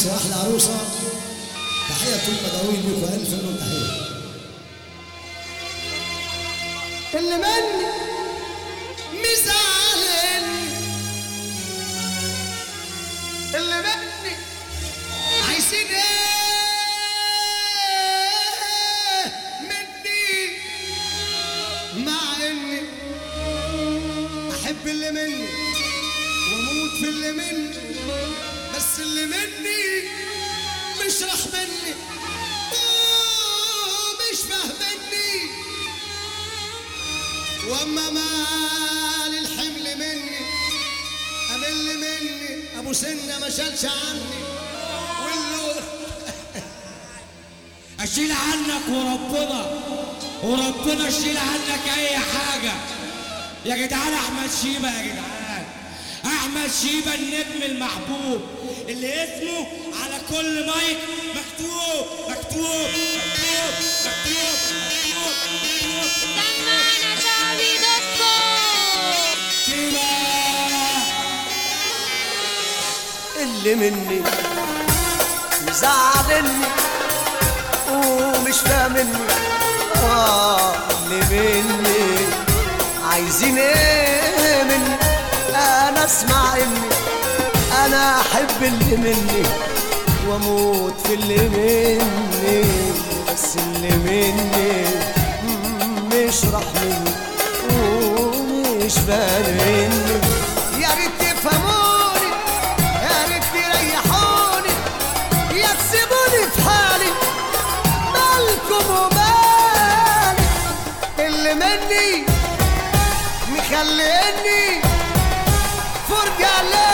العريس واحلى عروسه تحيه لكل مدعوين لكم الف مليون تحيه اللي مني مزعلني اللي مني عايزين ايه مني مع اني احب اللي مني واموت في اللي مني بس اللي مني مش راح مني أوه، مش فاهمني واما مال الحمل مني امل مني ابو سنه ما شالش عني واللي اشيل عنك وربنا وربنا اشيل عنك اي حاجه يا جدعان احمد شيبه يا جدعان احمد شيبه النجم المحبوب اللي اسمه على كل مايك مكتوب مكتوب مكتوب مكتوب مكتوب مكتوب سمعنا شعبي دوت كوم شيبه اللي مني مزعلني ومش فاهمني اه اللي مني عايزين ايه مني انا اسمع اني انا احب اللي مني واموت في اللي مني بس اللي مني مش راح مني ومش فاهمني يا ريت تفهموني يا ريت تريحوني يا تسيبوني في حالي مالكم ومالي اللي مني مخليني فرجة ليه